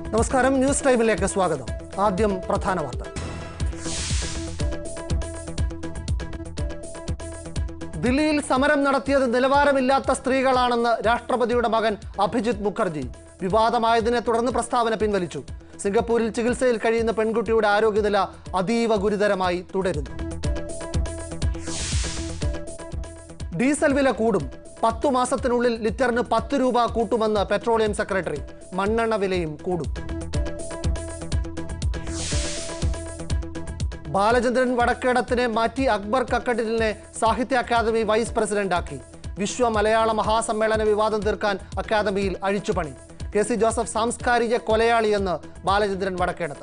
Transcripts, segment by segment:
നമസ്കാരം ന്യൂസ് ടൈമിലേക്ക് സ്വാഗതം ആദ്യം പ്രധാന വാർത്ത ദില്ലിയിൽ സമരം നടത്തിയത് നിലവാരമില്ലാത്ത സ്ത്രീകളാണെന്ന് രാഷ്ട്രപതിയുടെ മകൻ അഭിജിത് മുഖർജി വിവാദമായതിനെ തുടർന്ന് പ്രസ്താവന പിൻവലിച്ചു സിംഗപ്പൂരിൽ ചികിത്സയിൽ കഴിയുന്ന പെൺകുട്ടിയുടെ ആരോഗ്യനില അതീവ ഗുരുതരമായി തുടരുന്നു ഡീസൽ വില കൂടും പത്തു മാസത്തിനുള്ളിൽ ലിറ്ററിന് പത്ത് രൂപ കൂട്ടുമെന്ന് പെട്രോളിയം സെക്രട്ടറി മണ്ണെണ്ണ വിലയും കൂടും ബാലചന്ദ്രൻ വടക്കേടത്തിനെ മാറ്റി അക്ബർ കക്കട്ടിലിനെ സാഹിത്യ അക്കാദമി വൈസ് പ്രസിഡന്റാക്കി വിശ്വ മലയാള മഹാസമ്മേളന വിവാദം തീർക്കാൻ അക്കാദമിയിൽ അഴിച്ചുപണി കെ സി ജോസഫ് സാംസ്കാരിക കൊലയാളിയെന്ന് Balachandran Vadakkedath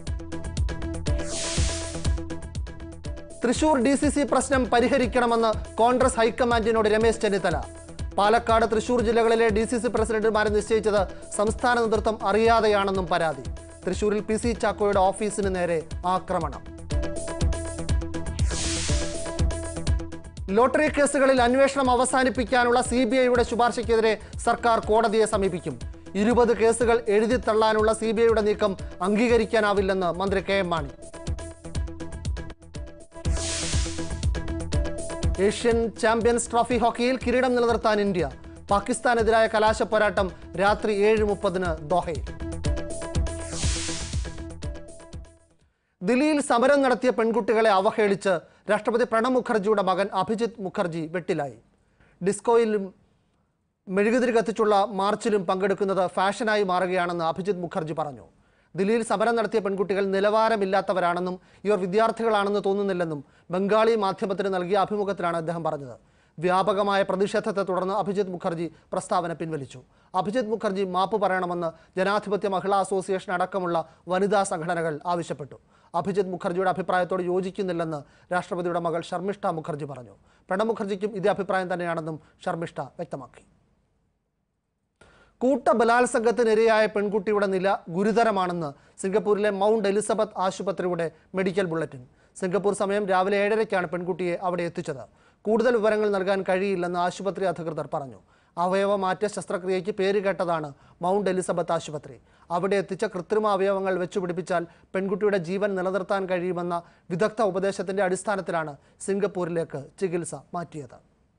Thrissur D C C പ്രശ്നം പരിഹരിക്കണമെന്ന് കോൺഗ്രസ് ഹൈക്കമാൻഡിനോട് രമേശ് ചെന്നിത്തല പാലക്കാട് തൃശൂർ ജില്ലകളിലെ ഡി സി സി പ്രസിഡന്റുമാരെ നിശ്ചയിച്ചത് സംസ്ഥാന നേതൃത്വം അറിയാതെയാണെന്നും പരാതി തൃശൂരിൽ പി സി ചാക്കോയുടെ ഓഫീസിന് നേരെ ആക്രമണം ലോട്ടറി കേസുകളിൽ അന്വേഷണം അവസാനിപ്പിക്കാനുള്ള സി ബി ഐയുടെ ശുപാർശയ്ക്കെതിരെ സർക്കാർ കോടതിയെ സമീപിക്കും ഇരുപത് കേസുകൾ എഴുതിത്തള്ളാനുള്ള സി ബി ഐയുടെ നീക്കം അംഗീകരിക്കാനാവില്ലെന്ന് മന്ത്രി K M Mani Asian champions trophy ഹോക്കിയിൽ കിരീടം നിലനിർത്താൻ ഇന്ത്യ പാകിസ്ഥാനെതിരായ കലാശ പോരാട്ടം രാത്രി ഏഴ് മുപ്പതിന് ദോഹയിൽ ദില്ലിയിൽ സമരം നടത്തിയ പെൺകുട്ടികളെ അവഹേളിച്ച് രാഷ്ട്രപതി പ്രണബ് മുഖർജിയുടെ മകൻ അഭിജിത് മുഖർജി വെട്ടിലായി ഡിസ്കോയിലും മെഴുകുതിരി കത്തിച്ചുള്ള മാർച്ചിലും പങ്കെടുക്കുന്നത് ഫാഷനായി മാറുകയാണെന്ന് അഭിജിത് മുഖർജി പറഞ്ഞു ദില്ലിയിൽ സമരം നടത്തിയ പെൺകുട്ടികൾ നിലവാരമില്ലാത്തവരാണെന്നും ഇവർ വിദ്യാർത്ഥികളാണെന്ന് തോന്നുന്നില്ലെന്നും ബംഗാളി മാധ്യമത്തിന് നൽകിയ അഭിമുഖത്തിലാണ് അദ്ദേഹം പറഞ്ഞത് വ്യാപകമായ പ്രതിഷേധത്തെ തുടർന്ന് അഭിജിത് മുഖർജി പ്രസ്താവന പിൻവലിച്ചു അഭിജിത് മുഖർജി മാപ്പ് പറയണമെന്ന് ജനാധിപത്യ മഹിളാ അസോസിയേഷൻ അടക്കമുള്ള വനിതാ സംഘടനകൾ ആവശ്യപ്പെട്ടു അഭിജിത് മുഖർജിയുടെ അഭിപ്രായത്തോട് യോജിക്കുന്നില്ലെന്ന് രാഷ്ട്രപതിയുടെ മകൾ ശർമ്മിഷ്ഠ മുഖർജി പറഞ്ഞു പ്രണബ് മുഖർജിക്കും ഇതേ അഭിപ്രായം തന്നെയാണെന്നും ശർമ്മിഷ്ഠ വ്യക്തമാക്കി കൂട്ട ബലാത്സംഗത്തിനിരയായ പെൺകുട്ടിയുടെ നില ഗുരുതരമാണെന്ന് സിംഗപ്പൂരിലെ മൗണ്ട് എലിസബത്ത് ആശുപത്രിയുടെ മെഡിക്കൽ ബുള്ളറ്റിൻ സിംഗപ്പൂർ സമയം രാവിലെ ഏഴരയ്ക്കാണ് പെൺകുട്ടിയെ അവിടെ എത്തിച്ചത് കൂടുതൽ വിവരങ്ങൾ നൽകാൻ കഴിയില്ലെന്ന് ആശുപത്രി അധികൃതർ പറഞ്ഞു അവയവമാറ്റ ശസ്ത്രക്രിയയ്ക്ക് പേര് കേട്ടതാണ് മൗണ്ട് എലിസബത്ത് ആശുപത്രി അവിടെ എത്തിച്ച കൃത്രിമ അവയവങ്ങൾ വെച്ചുപിടിപ്പിച്ചാൽ പെൺകുട്ടിയുടെ ജീവൻ നിലനിർത്താൻ കഴിയുമെന്ന വിദഗ്ധ ഉപദേശത്തിന്റെ അടിസ്ഥാനത്തിലാണ് സിംഗപ്പൂരിലേക്ക് ചികിത്സ മാറ്റിയത്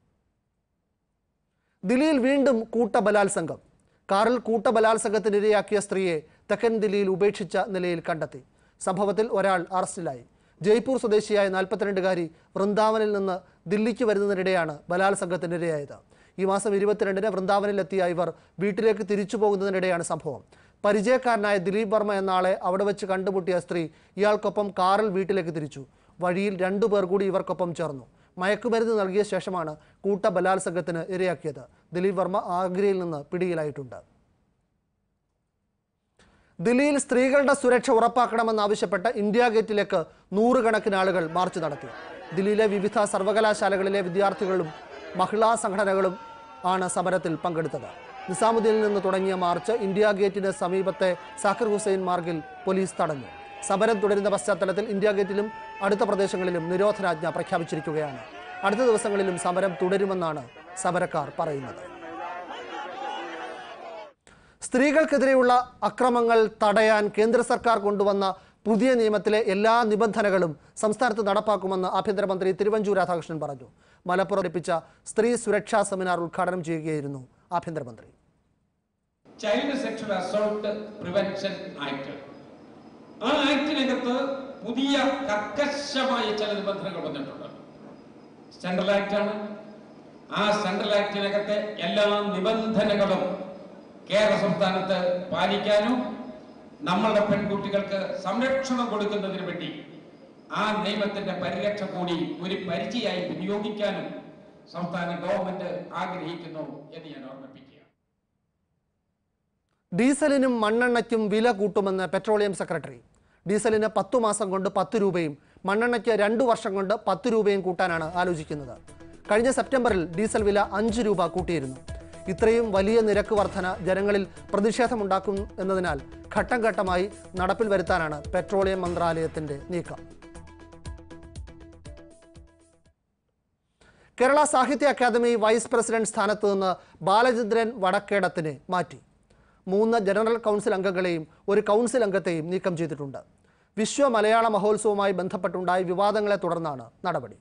ദില്ലിയിൽ വീണ്ടും കൂട്ടബലാത്സംഗം കാറിൽ കൂട്ടബലാത്സംഗത്തിനിരയാക്കിയ സ്ത്രീയെ തെക്കൻ ദില്ലിയിൽ ഉപേക്ഷിച്ച നിലയിൽ കണ്ടെത്തി സംഭവത്തിൽ ഒരാൾ അറസ്റ്റിലായി ജയ്പൂർ സ്വദേശിയായ നാൽപ്പത്തിരണ്ടുകാരി വൃന്ദാവനിൽ നിന്ന് ദില്ലിക്ക് വരുന്നതിനിടെയാണ് ബലാത്സംഗത്തിനിരയായത് ഈ മാസം ഇരുപത്തിരണ്ടിന് വൃന്ദാവനിലെത്തിയ ഇവർ വീട്ടിലേക്ക് തിരിച്ചു പോകുന്നതിനിടെയാണ് സംഭവം പരിചയക്കാരനായ ദിലീപ് വർമ്മ എന്ന ആളെ അവിടെ വെച്ച് കണ്ടുമുട്ടിയ സ്ത്രീ ഇയാൾക്കൊപ്പം കാറിൽ വീട്ടിലേക്ക് തിരിച്ചു വഴിയിൽ രണ്ടു പേർ കൂടി ഇവർക്കൊപ്പം ചേർന്നു മയക്കുമരുന്ന് നൽകിയ ശേഷമാണ് കൂട്ട ബലാത്സംഗത്തിന് ഇരയാക്കിയത് ദിലീപ് വർമ്മ ആഗ്രയിൽ നിന്ന് പിടിയിലായിട്ടുണ്ട് ദില്ലിയിൽ സ്ത്രീകളുടെ സുരക്ഷ ഉറപ്പാക്കണമെന്നാവശ്യപ്പെട്ട് ഇന്ത്യ ഗേറ്റിലേക്ക് നൂറുകണക്കിന് ആളുകൾ മാർച്ച് നടത്തി ദില്ലിയിലെ വിവിധ സർവകലാശാലകളിലെ വിദ്യാർത്ഥികളും മഹിളാ സംഘടനകളും ആണ് സമരത്തിൽ പങ്കെടുത്തത് നിസാമുദ്ദീനിൽ നിന്ന് തുടങ്ങിയ മാർച്ച് ഇന്ത്യ ഗേറ്റിന് സമീപത്തെ സാക്കിർ ഹുസൈൻ മാർഗിൽ പോലീസ് തടഞ്ഞു സമരം തുടരുന്ന പശ്ചാത്തലത്തിൽ ഇന്ത്യ ഗേറ്റിലും അടുത്ത പ്രദേശങ്ങളിലും നിരോധനാജ്ഞ പ്രഖ്യാപിച്ചിരിക്കുകയാണ് അടുത്ത ദിവസങ്ങളിലും സമരം തുടരുമെന്നാണ് സമരക്കാർ പറയുന്നത് സ്ത്രീകൾക്കെതിരെയുള്ള അക്രമങ്ങൾ തടയാൻ കേന്ദ്ര സർക്കാർ കൊണ്ടുവന്ന പുതിയ നിയമത്തിലെ എല്ലാ നിബന്ധനകളും സംസ്ഥാനത്ത് നടപ്പാക്കുമെന്ന് ആഭ്യന്തരമന്ത്രി തിരുവഞ്ചൂർ രാധാകൃഷ്ണൻ പറഞ്ഞു മലപ്പുറം ലഭിച്ച സ്ത്രീ സുരക്ഷാ സെമിനാർ ഉദ്ഘാടനം ചെയ്യുകയായിരുന്നു ആഭ്യന്തരമന്ത്രി child sexual assault prevention act ആ ആക്ടിനകത്ത് പുതിയ കർക്കശമായ ചില നിബന്ധനകൾ വന്നിട്ടുണ്ട് സെൻട്രൽ ആക്ട് ആണ് ആ സെൻട്രൽ ആക്ടിനകത്തെ എല്ലാ നിബന്ധനകളും കേരള സംസ്ഥാനത്ത് പാലിക്കാനും നമ്മളുടെ പെൺകുട്ടികൾക്ക് സംരക്ഷണം കൊടുക്കുന്നതിന് വേണ്ടി ആ നിയമത്തിന്റെ പരിരക്ഷ കൂടി ഒരു പരിചയമായി വിനിയോഗിക്കാനും സംസ്ഥാന ഗവൺമെന്റ് ആഗ്രഹിക്കുന്നു എന്ന് ഞാൻ ഓർമ്മിപ്പിക്കുക ഡീസലിനും മണ്ണെണ്ണയ്ക്കും വില കൂട്ടുമെന്ന് പെട്രോളിയം സെക്രട്ടറി ഡീസലിന് പത്തു മാസം കൊണ്ട് പത്ത് രൂപയും മണ്ണെണ്ണയ്ക്ക് രണ്ടു വർഷം കൊണ്ട് പത്ത് രൂപയും കൂട്ടാനാണ് ആലോചിക്കുന്നത് കഴിഞ്ഞ സെപ്റ്റംബറിൽ ഡീസൽ വില അഞ്ച് രൂപ കൂട്ടിയിരുന്നു ഇത്രയും വലിയ നിരക്ക് വർധന ജനങ്ങളിൽ പ്രതിഷേധമുണ്ടാക്കും എന്നതിനാൽ ഘട്ടം ഘട്ടമായി നടപ്പിൽ വരുത്താനാണ് പെട്രോളിയം മന്ത്രാലയത്തിന്റെ നീക്കം കേരള സാഹിത്യ അക്കാദമി വൈസ് പ്രസിഡന്റ് സ്ഥാനത്ത് നിന്ന് ബാലചന്ദ്രൻ വടക്കേടത്തിനെ മാറ്റി മൂന്ന് ജനറൽ കൗൺസിൽ അംഗങ്ങളെയും ഒരു കൗൺസിൽ അംഗത്തെയും നീക്കം ചെയ്തിട്ടുണ്ട് വിശ്വ മലയാള മഹോത്സവവുമായി ബന്ധപ്പെട്ടുണ്ടായ വിവാദങ്ങളെ തുടർന്നാണ് നടപടി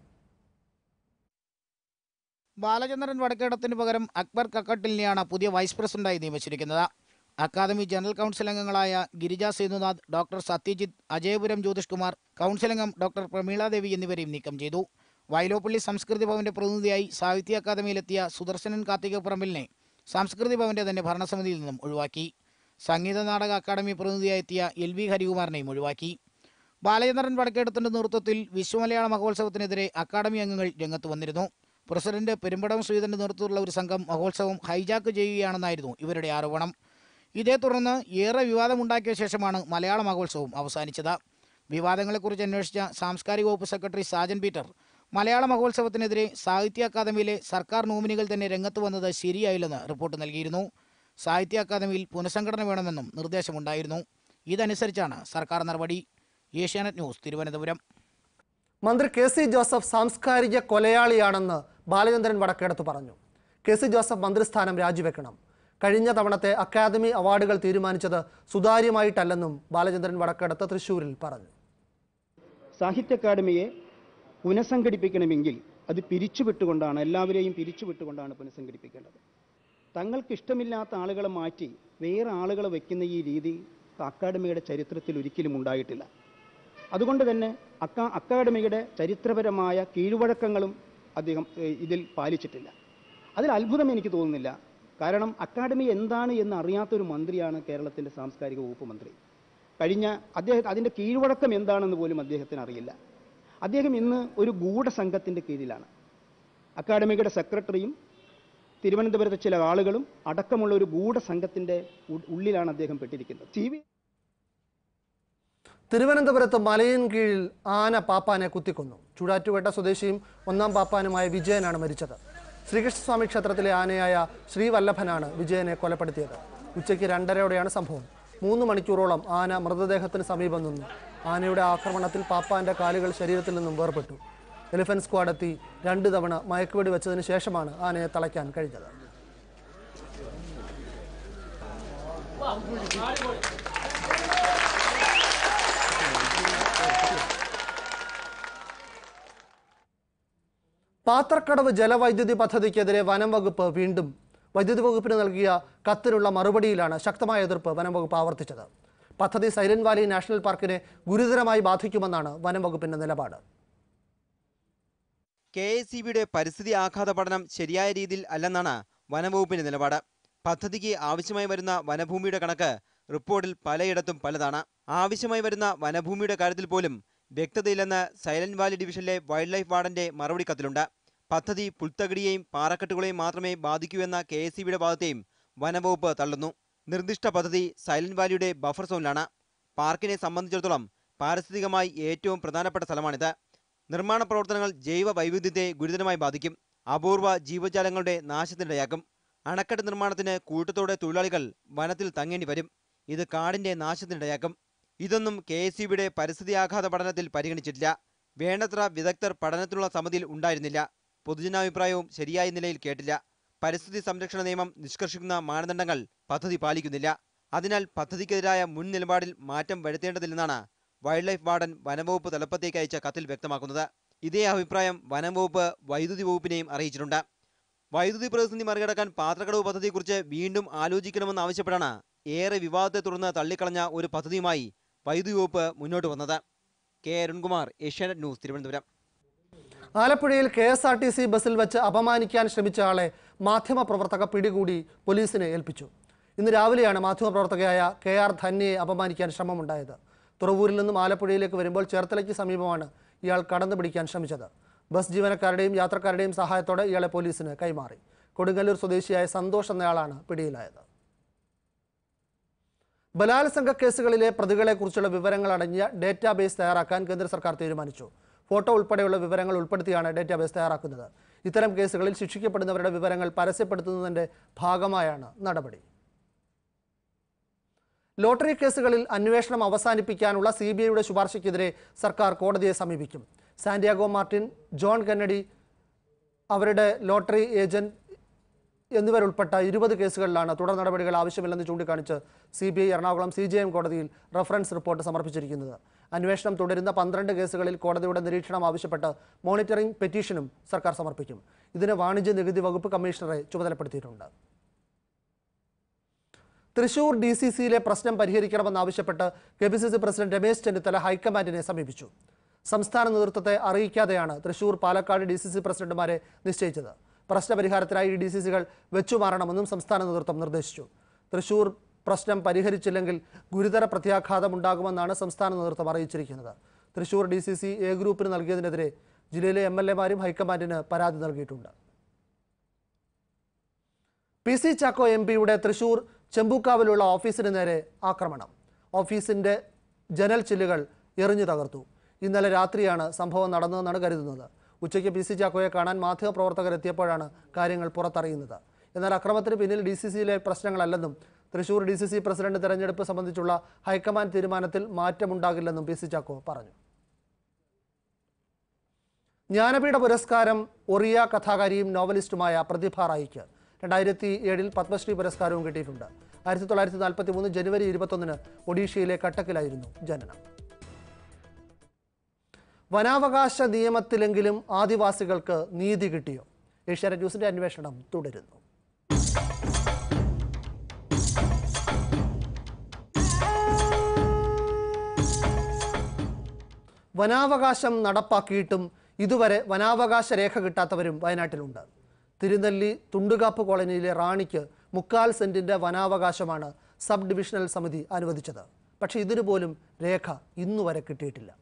ബാലചന്ദ്രൻ വടക്കേടത്തിന് പകരം അക്ബർ കക്കട്ടിലിനെയാണ് പുതിയ വൈസ് പ്രസിഡന്റായി നിയമിച്ചിരിക്കുന്നത് അക്കാദമി ജനറൽ കൗൺസിൽ അംഗങ്ങളായ ഗിരിജ സേതുനാഥ് ഡോക്ടർ സത്യജിത്ത് അജയപുരം ജ്യോതിഷ് കുമാർ കൗൺസിൽ അംഗം ഡോക്ടർ പ്രമീള ദേവി എന്നിവരെയും നീക്കം ചെയ്തു വയലോപ്പള്ളി സംസ്കൃതി ഭവന്റെ പ്രതിനിധിയായി സാഹിത്യ അക്കാദമിയിലെത്തിയ സുദർശനൻ കാർത്തികപ്പറമ്പിലിനെ സംസ്കൃതി ഭവന്റെ തന്നെ ഭരണസമിതിയിൽ നിന്നും ഒഴിവാക്കി സംഗീത നാടക അക്കാദമി പ്രതിനിധിയായി എത്തിയ എൽ വി ഹരികുമാറിനെയും ഒഴിവാക്കി ബാലചന്ദ്രൻ വടക്കേടത്തിന്റെ നേതൃത്വത്തിൽ വിശ്വമലയാള മഹോത്സവത്തിനെതിരെ അക്കാദമി അംഗങ്ങൾ രംഗത്ത് വന്നിരുന്നു പ്രസിഡന്റ് പെരുമ്പടം ശ്രീധരന്റെ നേതൃത്വത്തിലുള്ള ഒരു സംഘം മഹോത്സവം ഹൈജാക്ക് ചെയ്യുകയാണെന്നായിരുന്നു ഇവരുടെ ആരോപണം ഇതേ തുടർന്ന് ഏറെ വിവാദമുണ്ടാക്കിയ ശേഷമാണ് മലയാള മഹോത്സവം അവസാനിച്ചത് വിവാദങ്ങളെക്കുറിച്ച് അന്വേഷിച്ച സാംസ്കാരിക വകുപ്പ് സെക്രട്ടറി സാജൻ പീറ്റർ മലയാള മഹോത്സവത്തിനെതിരെ സാഹിത്യ അക്കാദമിയിലെ സർക്കാർ നോമിനികൾ തന്നെ രംഗത്ത് വന്നത് ശരിയായില്ലെന്ന് റിപ്പോർട്ട് നൽകിയിരുന്നു സാഹിത്യ അക്കാദമിയിൽ പുനഃസംഘടന വേണമെന്നും നിർദ്ദേശമുണ്ടായിരുന്നു ഇതനുസരിച്ചാണ് സർക്കാർ നടപടി ഏഷ്യാനെറ്റ് ന്യൂസ് തിരുവനന്തപുരം മന്ത്രി കെ സി ജോസഫ് സാംസ്കാരിക കൊലയാളിയാണെന്ന് ബാലചന്ദ്രൻ വടക്കേടത്ത് പറഞ്ഞു കെ സി ജോസഫ് മന്ത്രിസ്ഥാനം രാജിവെക്കണം കഴിഞ്ഞ തവണത്തെ അക്കാദമി അവാർഡുകൾ തീരുമാനിച്ചത് സുതാര്യമായിട്ടല്ലെന്നും ബാലചന്ദ്രൻ വടക്കേടത്ത് തൃശൂരിൽ പറഞ്ഞു സാഹിത്യ അക്കാദമിയെ പുനഃസംഘടിപ്പിക്കണമെങ്കിൽ അത് പിരിച്ചുവിട്ടുകൊണ്ടാണ് എല്ലാവരെയും പിരിച്ചുവിട്ടുകൊണ്ടാണ് പുനഃസംഘടിപ്പിക്കേണ്ടത് തങ്ങൾക്ക് ഇഷ്ടമില്ലാത്ത ആളുകളെ മാറ്റി വേറെ ആളുകളെ വെക്കുന്ന ഈ രീതി അക്കാദമിയുടെ ചരിത്രത്തിൽ ഒരിക്കലും ഉണ്ടായിട്ടില്ല അതുകൊണ്ട് തന്നെ അക്കാ അക്കാദമിയുടെ ചരിത്രപരമായ കീഴ്വഴക്കങ്ങളും അദ്ദേഹം ഏഹ്, ഇതിൽ പാലിച്ചിട്ടില്ല അതിൽ അത്ഭുതം എനിക്ക് തോന്നുന്നില്ല കാരണം അക്കാദമി എന്താണ് എന്ന് അറിയാത്തൊരു മന്ത്രിയാണ് കേരളത്തിൻ്റെ സാംസ്കാരിക വകുപ്പ് മന്ത്രി കഴിഞ്ഞ അദ്ദേഹം അതിൻ്റെ കീഴ്വഴക്കം എന്താണെന്ന് പോലും അദ്ദേഹത്തിന് അറിയില്ല അദ്ദേഹം ഇന്ന് ഒരു ഗൂഢസംഘത്തിൻ്റെ കീഴിലാണ് അക്കാദമിയുടെ സെക്രട്ടറിയും തിരുവനന്തപുരത്തെ ചില ആളുകളും അടക്കമുള്ള ഒരു ഗൂഢസംഘത്തിൻ്റെ ഉ- ഉള്ളിലാണ് അദ്ദേഹം പെട്ടിരിക്കുന്നത് സി വി തിരുവനന്തപുരത്ത് മലയിൻ കീഴിൽ ആന പാപ്പാനെ കുത്തിക്കൊന്നു ചൂടാറ്റുപേട്ട സ്വദേശിയും ഒന്നാം പാപ്പാനുമായ വിജയനാണ് മരിച്ചത് ശ്രീകൃഷ്ണസ്വാമി ക്ഷേത്രത്തിലെ ആനയായ ശ്രീവല്ലഭനാണ് വിജയനെ കൊലപ്പെടുത്തിയത് ഉച്ചയ്ക്ക് രണ്ടരയോടെയാണ് സംഭവം മൂന്ന് മണിക്കൂറോളം ആന മൃതദേഹത്തിന് സമീപം നിന്നു ആനയുടെ ആക്രമണത്തിൽ പാപ്പാന്റെ കാലുകൾ ശരീരത്തിൽ നിന്നും വേർപെട്ടു എലിഫന്റ് സ്ക്വാഡ് എത്തി രണ്ട് തവണ മയക്കുവെടി വെച്ചതിന് ശേഷമാണ് ആനയെ തളയ്ക്കാൻ കഴിഞ്ഞത് പാത്രക്കടവ് ജലവൈദ്യുതി പദ്ധതിക്കെതിരെ വനം വകുപ്പ് വീണ്ടും വൈദ്യുതി വകുപ്പിന് നൽകിയ കത്തിനുള്ള മറുപടിയിലാണ് ശക്തമായ എതിർപ്പ് വനം വകുപ്പ് ആവർത്തിച്ചത് പദ്ധതി സൈലന്റ് വാലി നാഷണൽ പാർക്കിനെ ഗുരുതരമായി ബാധിക്കുമെന്നാണ് വനം വകുപ്പിന്റെ നിലപാട് കെ എസ് ഇ ബിയുടെ പരിസ്ഥിതി ആഘാത പഠനം ശരിയായ രീതിയിൽ അല്ലെന്നാണ് വനംവകുപ്പിന്റെ നിലപാട് പദ്ധതിക്ക് ആവശ്യമായി വരുന്ന വനഭൂമിയുടെ കണക്ക് റിപ്പോർട്ടിൽ പലയിടത്തും പലതാണ് ആവശ്യമായി വരുന്ന വനഭൂമിയുടെ കാര്യത്തിൽ പോലും വ്യക്തതയില്ലെന്ന് സൈലന്റ് വാലി ഡിവിഷനിലെ വൈൽഡ് ലൈഫ് വാർഡന്റെ മറുപടി കത്തിലുണ്ട് പദ്ധതി പുൽത്തകിടിയെയും പാറക്കെട്ടുകളെയും മാത്രമേ ബാധിക്കൂ എന്ന കെ എസ് ഇ ബിയുടെ ഭാഗത്തെയും വനംവകുപ്പ് തള്ളുന്നു നിർദ്ദിഷ്ട പദ്ധതി സൈലന്റ് വാലിയുടെ ബഫർ സോണിലാണ് പാർക്കിനെ സംബന്ധിച്ചിടത്തോളം പാരിസ്ഥിതികമായി ഏറ്റവും പ്രധാനപ്പെട്ട സ്ഥലമാണിത് നിർമ്മാണ പ്രവർത്തനങ്ങൾ ജൈവ വൈവിധ്യത്തെ ഗുരുതരമായി ബാധിക്കും അപൂർവ ജീവജാലങ്ങളുടെ നാശത്തിനിടയാക്കും അണക്കെട്ട് നിർമ്മാണത്തിന് കൂട്ടത്തോടെ തൊഴിലാളികൾ വനത്തിൽ തങ്ങേണ്ടി വരും ഇത് കാടിന്റെ നാശത്തിനിടയാക്കും ഇതൊന്നും കെ എസ് ബിയുടെ പരിസ്ഥിതി ആഘാത പഠനത്തിൽ പരിഗണിച്ചിട്ടില്ല വേണ്ടത്ര വിദഗ്ധർ പഠനത്തിനുള്ള സമിതിയിൽ ഉണ്ടായിരുന്നില്ല പൊതുജനാഭിപ്രായവും ശരിയായ നിലയിൽ കേട്ടില്ല പരിസ്ഥിതി സംരക്ഷണ നിയമം നിഷ്കർഷിക്കുന്ന മാനദണ്ഡങ്ങൾ പദ്ധതി പാലിക്കുന്നില്ല അതിനാൽ പദ്ധതിക്കെതിരായ മുൻ നിലപാടിൽ മാറ്റം വരുത്തേണ്ടതില്ലെന്നാണ് വൈൽഡ് ലൈഫ് വാർഡൻ വനംവകുപ്പ് തലപ്പത്തേക്ക് അയച്ച കത്തിൽ വ്യക്തമാക്കുന്നത് ഇതേ അഭിപ്രായം വനംവകുപ്പ് വൈദ്യുതി വകുപ്പിനെയും അറിയിച്ചിട്ടുണ്ട് വൈദ്യുതി പ്രതിസന്ധി മറികടക്കാൻ പാത്രക്കടവ് പദ്ധതിയെക്കുറിച്ച് വീണ്ടും ആലോചിക്കണമെന്ന് ആവശ്യപ്പെട്ടാണ് ഏറെ വിവാദത്തെ തുടർന്ന് തള്ളിക്കളഞ്ഞ ഒരു പദ്ധതിയുമായി വൈദ്യുതി വകുപ്പ് മുന്നോട്ട് വന്നത് കെ അരുൺകുമാർ ഏഷ്യാനെറ്റ് ന്യൂസ് തിരുവനന്തപുരം ആലപ്പുഴയിൽ K S R T C ബസ്സിൽ വെച്ച് അപമാനിക്കാൻ ശ്രമിച്ച ആളെ മാധ്യമപ്രവർത്തക പിടികൂടി പോലീസിനെ ഏൽപ്പിച്ചു ഇന്ന് രാവിലെയാണ് മാധ്യമപ്രവർത്തകയായ കെ ആർ ധന്യയെ അപമാനിക്കാൻ ശ്രമമുണ്ടായത് തുറവൂരിൽ നിന്നും ആലപ്പുഴയിലേക്ക് വരുമ്പോൾ ചേർത്തലയ്ക്ക് സമീപമാണ് ഇയാൾ കടന്നു പിടിക്കാൻ ശ്രമിച്ചത് ബസ് ജീവനക്കാരുടെയും യാത്രക്കാരുടെയും സഹായത്തോടെ ഇയാളെ പോലീസിന് കൈമാറി കൊടുങ്ങല്ലൂർ സ്വദേശിയായ സന്തോഷ് എന്നയാളാണ് പിടിയിലായത് ബലാത്സംഗ കേസുകളിലെ പ്രതികളെക്കുറിച്ചുള്ള വിവരങ്ങൾ അടങ്ങിയ ഡേറ്റാബേസ് തയ്യാറാക്കാൻ കേന്ദ്ര സർക്കാർ തീരുമാനിച്ചു ഫോട്ടോ ഉൾപ്പെടെയുള്ള വിവരങ്ങൾ ഉൾപ്പെടുത്തിയാണ് ഡേറ്റാബേസ് തയ്യാറാക്കുന്നത് ഇത്തരം കേസുകളിൽ ശിക്ഷിക്കപ്പെടുന്നവരുടെ വിവരങ്ങൾ പരസ്യപ്പെടുത്തുന്നതിന്റെ ഭാഗമായാണ് നടപടി ലോട്ടറി കേസുകളിൽ അന്വേഷണം അവസാനിപ്പിക്കാനുള്ള സി ബി ഐയുടെ ശുപാർശയ്ക്കെതിരെ സർക്കാർ കോടതിയെ സമീപിക്കും സാന്റിയാഗോ മാർട്ടിൻ ജോൺ കെന്നഡി അവരുടെ ലോട്ടറി ഏജന്റ് എന്നിവരുൾപ്പെട്ട ഇരുപത് കേസുകളിലാണ് തുടർ നടപടികൾ ആവശ്യമില്ലെന്ന് ചൂണ്ടിക്കാണിച്ച് C B I Ernakulam C J M കോടതിയിൽ റഫറൻസ് റിപ്പോർട്ട് സമർപ്പിച്ചിരിക്കുന്നത് അന്വേഷണം തുടരുന്ന പന്ത്രണ്ട് കേസുകളിൽ കോടതിയുടെ നിരീക്ഷണം ആവശ്യപ്പെട്ട് മോണിറ്ററിംഗ് പെറ്റീഷനും സർക്കാർ സമർപ്പിക്കും ഇതിന് വാണിജ്യ നികുതി വകുപ്പ് കമ്മീഷണറെ ചുമതലപ്പെടുത്തിയിട്ടുണ്ട് തൃശൂർ ഡി സി സിയിലെ പ്രശ്നം പരിഹരിക്കണമെന്നാവശ്യപ്പെട്ട് K P C C president Ramesh Chennithala ഹൈക്കമാൻഡിനെ സമീപിച്ചു സംസ്ഥാന നേതൃത്വത്തെ അറിയിക്കാതെയാണ് Thrissur Palakkad D C C പ്രസിഡന്റുമാരെ നിശ്ചയിച്ചത് പ്രശ്നപരിഹാരത്തിനായി ഈ ഡി സി സികൾ വെച്ചുമാറണമെന്നും സംസ്ഥാന നേതൃത്വം നിർദ്ദേശിച്ചു തൃശൂർ പ്രശ്നം പരിഹരിച്ചില്ലെങ്കിൽ ഗുരുതര പ്രത്യാഘാതമുണ്ടാകുമെന്നാണ് സംസ്ഥാന നേതൃത്വം അറിയിച്ചിരിക്കുന്നത് Thrissur D C C A ഗ്രൂപ്പിന് നൽകിയതിനെതിരെ ജില്ലയിലെ എം എൽ എമാരും ഹൈക്കമാൻഡിന് പരാതി നൽകിയിട്ടുണ്ട് പി സി ചാക്കോ എം പിയുടെ തൃശൂർ ചെമ്പൂക്കാവിലുള്ള ഓഫീസിന് നേരെ ആക്രമണം ഓഫീസിന്റെ ജനൽ ചില്ലുകൾ എറിഞ്ഞു തകർത്തു ഇന്നലെ രാത്രിയാണ് സംഭവം നടന്നതെന്നാണ് കരുതുന്നത് ഉച്ചയ്ക്ക് പി സി ചാക്കോയെ കാണാൻ മാധ്യമപ്രവർത്തകർ എത്തിയപ്പോഴാണ് കാര്യങ്ങൾ പുറത്തറിയുന്നത് എന്നാൽ അക്രമത്തിന് പിന്നിൽ ഡി സി സിയിലെ പ്രശ്നങ്ങളല്ലെന്നും Thrissur D C C president തെരഞ്ഞെടുപ്പ് സംബന്ധിച്ചുള്ള ഹൈക്കമാൻഡ് തീരുമാനത്തിൽ മാറ്റമുണ്ടാകില്ലെന്നും പി സി ചാക്കോ പറഞ്ഞു ജ്ഞാനപീഠ പുരസ്കാരം ഒറിയ കഥാകാരിയും നോവലിസ്റ്റുമായ പ്രതിഭ റായിക്ക് രണ്ടായിരത്തി ഏഴിൽ പത്മശ്രീ പുരസ്കാരവും കിട്ടിയിട്ടുണ്ട് ആയിരത്തി തൊള്ളായിരത്തി നാൽപ്പത്തി മൂന്ന് ജനുവരി ഇരുപത്തൊന്നിന് ഒഡീഷയിലെ കട്ടക്കിലായിരുന്നു ജനനം വനാവകാശ നിയമത്തിലെങ്കിലും ആദിവാസികൾക്ക് നീതി കിട്ടിയോ ഏഷ്യാനെറ്റ് ന്യൂസിന്റെ അന്വേഷണം തുടരുന്നു വനാവകാശം നടപ്പാക്കിയിട്ടും ഇതുവരെ വനാവകാശ രേഖ കിട്ടാത്തവരും വയനാട്ടിലുണ്ട് തിരുനെല്ലി തുണ്ടുകാപ്പ് കോളനിയിലെ റാണിക്ക് മുക്കാൽ സെന്റിന്റെ വനാവകാശമാണ് സബ് ഡിവിഷണൽ സമിതി അനുവദിച്ചത് പക്ഷേ ഇതിനു പോലും രേഖ ഇന്നുവരെ കിട്ടിയിട്ടില്ല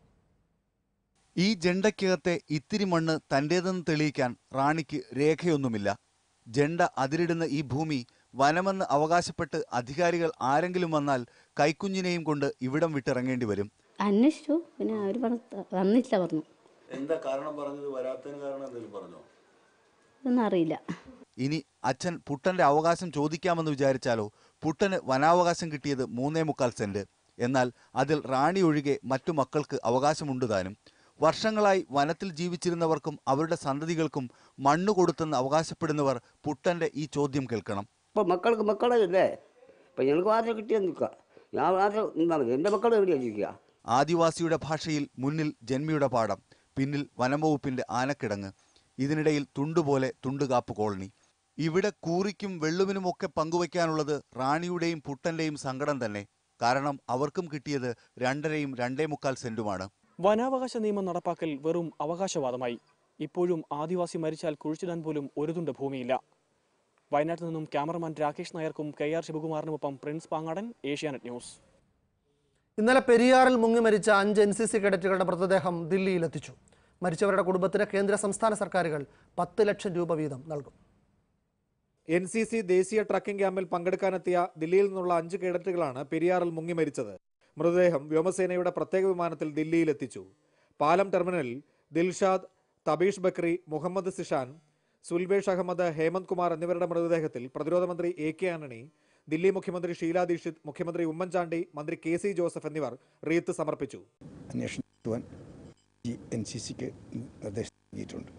ഈ ജണ്ടയ്ക്കകത്തെ ഇത്തിരി മണ്ണ് തൻ്റേതെന്ന് തെളിയിക്കാൻ റാണിക്ക് രേഖയൊന്നുമില്ല ജണ്ട അതിരിടുന്ന ഈ ഭൂമി വനമെന്ന് അവകാശപ്പെട്ട് അധികാരികൾ ആരെങ്കിലും വന്നാൽ കൈക്കുഞ്ഞിനെയും കൊണ്ട് ഇവിടം വിട്ടിറങ്ങേണ്ടി വരും അന്വേഷിച്ചു പിന്നെ അവർ പറഞ്ഞു വന്നില്ല പറഞ്ഞു എന്താ കാരണം പറഞ്ഞത് വരാത്തതിന് കാരണം എന്തെങ്കിലും പറഞ്ഞോ ഇതൊന്നും അറിയില്ല ഇനി അച്ഛൻ പുട്ടന്റെ അവകാശം ചോദിക്കാമെന്ന് വിചാരിച്ചാലോ പുട്ടന് വനാവകാശം കിട്ടിയത് മൂന്നേ മുക്കാൽ സെന്റ് എന്നാൽ അതിൽ റാണി ഒഴികെ മറ്റു മക്കൾക്ക് അവകാശമുണ്ട് താനും വർഷങ്ങളായി വനത്തിൽ ജീവിച്ചിരുന്നവർക്കും അവരുടെ സന്തതികൾക്കും മണ്ണ് കൊടുത്തെന്ന് അവകാശപ്പെടുന്നവർ പുട്ടന്റെ ഈ ചോദ്യം കേൾക്കണം ഇപ്പോൾ മക്കൾക്ക് മക്കളല്ലേ ഇപ്പം ഞങ്ങൾക്ക് മാത്രം കിട്ടിയാൽ നിൽക്കുക ഞാൻ മാത്രം നിന്നാൽ മതി എൻ്റെ മക്കൾ എവിടെയാണ് ജീവിക്കുക ആദിവാസിയുടെ ഭാഷയിൽ മുന്നിൽ ജന്മിയുടെ പാടം പിന്നിൽ വനംവകുപ്പിന്റെ ആനക്കിടങ്ങ് ഇതിനിടയിൽ തുണ്ടുപോലെ തുണ്ടുകാപ്പ് കോളനി ഇവിടെ കൂറിക്കും വെള്ളുവിനുമൊക്കെ പങ്കുവയ്ക്കാനുള്ളത് റാണിയുടെയും പുട്ടന്റെയും സങ്കടം തന്നെ കാരണം അവർക്കും കിട്ടിയത് രണ്ടരയും രണ്ടേ മുക്കാൽ സെന്റുമാണ് വനാവകാശ നിയമം നടപ്പാക്കൽ വെറും അവകാശവാദമായി ഇപ്പോഴും ആദിവാസി മരിച്ചാൽ കുഴിച്ചിടാൻ പോലും ഒരു തുണ്ട് ഭൂമിയില്ല വയനാട്ടിൽ നിന്നും ക്യാമറമാൻ രാകേഷ് നായർക്കും കെ ആർ ശിവകുമാറിനുമൊപ്പം പ്രിൻസ് പാങ്ങാടൻ ഏഷ്യാനെറ്റ് ന്യൂസ് ഇന്നലെ പെരിയാറിൽ മുങ്ങി മരിച്ച അഞ്ച് എൻ സി സി കേഡറ്റുകളുടെ മൃതദേഹം ദില്ലിയിലെത്തിച്ചു മരിച്ചവരുടെ കുടുംബത്തിന് കേന്ദ്ര സംസ്ഥാന സർക്കാരുകൾ പത്ത് ലക്ഷം രൂപ വീതം നൽകും എൻ സി സി ദേശീയ ട്രക്കിംഗ് ക്യാമ്പിൽ പങ്കെടുക്കാനെത്തിയ ദില്ലിയിൽ നിന്നുള്ള അഞ്ച് കേഡറ്റുകളാണ് പെരിയാറിൽ മുങ്ങി മരിച്ചത് മൃതദേഹം വ്യോമസേനയുടെ പ്രത്യേക വിമാനത്തിൽ ദില്ലിയിലെത്തിച്ചു പാലം ടെർമിനലിൽ ദിൽഷാദ് തബീഷ് ബക്രി മുഹമ്മദ് സിഷാൻ സുൽബേഷ് അഹമ്മദ് ഹേമന്ത് കുമാർ എന്നിവരുടെ മൃതദേഹത്തിൽ പ്രതിരോധ മന്ത്രി എ കെ ആന്റണി ദില്ലി മുഖ്യമന്ത്രി ഷീലാ ദീക്ഷിത് മുഖ്യമന്ത്രി ഉമ്മൻചാണ്ടി മന്ത്രി കെ സി ജോസഫ് എന്നിവർ റീത്ത് സമർപ്പിച്ചു അന്വേഷണം നടത്തുവാൻ ഈ എൻ സി സിക്ക് നിർദ്ദേശം നൽകിയിട്ടുണ്ട്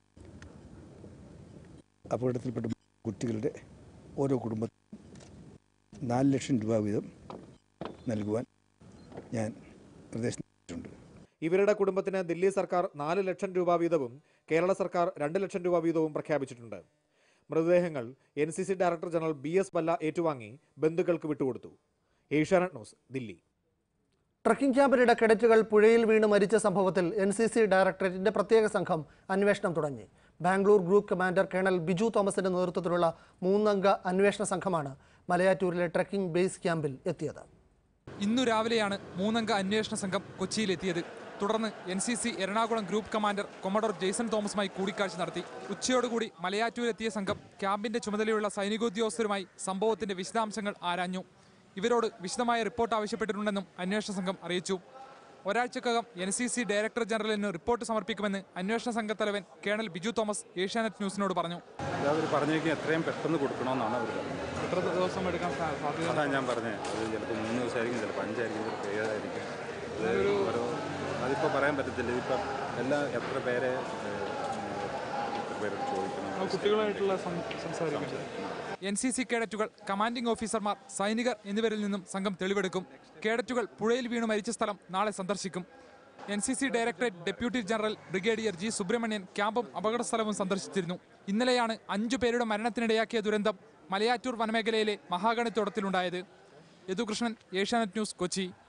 അപകടത്തിൽപ്പെട്ട കുട്ടികളുടെ ഓരോ കുടുംബത്തിനും നാല് ലക്ഷം രൂപ വീതം നൽകുവാൻ ഞാൻ നിർദ്ദേശം നൽകിയിട്ടുണ്ട് ഇവരുടെ കുടുംബത്തിന് ദില്ലി സർക്കാർ നാല് ലക്ഷം രൂപ വീതവും കേരള സർക്കാർ രണ്ട് ലക്ഷം രൂപ വീതവും പ്രഖ്യാപിച്ചിട്ടുണ്ട് മൃതദേഹങ്ങൾ N C C director general B S Balla ഏറ്റുവാങ്ങി ബന്ധുക്കൾക്ക് വിട്ടുകൊടുത്തു ഏഷ്യാനെറ്റ് ന്യൂസ് ദില്ലി ട്രക്കിംഗ് ക്യാമ്പിനിടെ കേഡറ്റുകൾ പുഴയിൽ വീണ് മരിച്ച സംഭവത്തിൽ എൻ സി സി ഡയറക്ടറേറ്റിന്റെ പ്രത്യേക സംഘം അന്വേഷണം തുടങ്ങി Bangalore group commander colonel Biju തോമസിന്റെ നേതൃത്വത്തിലുള്ള മൂന്നംഗ അന്വേഷണ സംഘമാണ് മലയാറ്റൂരിലെ ട്രക്കിംഗ് ബേസ് ക്യാമ്പിൽ എത്തിയത് ഇന്നു രാവിലെയാണ് മൂന്നംഗ അന്വേഷണ സംഘം കൊച്ചിയിലെത്തിയത് തുടർന്ന് N C C Ernakulam group commander commodore Jaison തോമസുമായി കൂടിക്കാഴ്ച നടത്തി ഉച്ചയോടുകൂടി മലയാറ്റൂരെത്തിയ സംഘം ക്യാമ്പിന്റെ ചുമതലയുള്ള സൈനികോദ്യോഗസ്ഥരുമായി സംഭവത്തിന്റെ വിശദാംശങ്ങൾ ആരാഞ്ഞു ഇവരോട് വിശദമായ റിപ്പോർട്ട് ആവശ്യപ്പെട്ടിട്ടുണ്ടെന്നും അന്വേഷണ സംഘം അറിയിച്ചു ഒരാഴ്ചക്കകം എൻ സി സി ഡയറക്ടർ ജനറലിന് റിപ്പോർട്ട് സമർപ്പിക്കുമെന്ന് അന്വേഷണ സംഘത്തലവൻ കേണൽ ബിജു തോമസ് ഏഷ്യാനെറ്റ് ന്യൂസിനോട് പറഞ്ഞു അവർ പറഞ്ഞേക്കും എത്രയും പെട്ടെന്ന് കൊടുക്കണമെന്നാണ് അവർ എത്ര ദിവസം എടുക്കാൻ സാധ്യത അതാണ് ഞാൻ പറഞ്ഞത് അത് ചിലപ്പോൾ മൂന്ന് ദിവസമായിരിക്കും ചിലപ്പോൾ അഞ്ചായിരിക്കും ചിലപ്പോൾ ഏഴായിരിക്കും അത് ഓരോ അതിപ്പോൾ പറയാൻ പറ്റത്തില്ല ഇതിപ്പോൾ എല്ലാം എത്ര പേരെ ഏഹ്, എത്ര പേരോട് ചോദിക്കണം ആ കുട്ടികളായിട്ടുള്ള സംസാരിക്കുന്നത് എൻ സി സി കേഡറ്റുകൾ കമാൻഡിംഗ് ഓഫീസർമാർ സൈനികർ എന്നിവരിൽ നിന്നും സംഘം തെളിവെടുക്കും കേഡറ്റുകൾ പുഴയിൽ വീണു മരിച്ച സ്ഥലം നാളെ സന്ദർശിക്കും N C C directorate deputy general brigadier G Subrahmanian ക്യാമ്പും അപകട സ്ഥലവും സന്ദർശിച്ചിരുന്നു ഇന്നലെയാണ് അഞ്ചു പേരുടെ മരണത്തിനിടയാക്കിയ ദുരന്തം മലയാറ്റൂർ വനമേഖലയിലെ മഹാഗണിത്തോട്ടത്തിലുണ്ടായത് യദുകൃഷ്ണൻ ഏഷ്യാനെറ്റ് ന്യൂസ് കൊച്ചി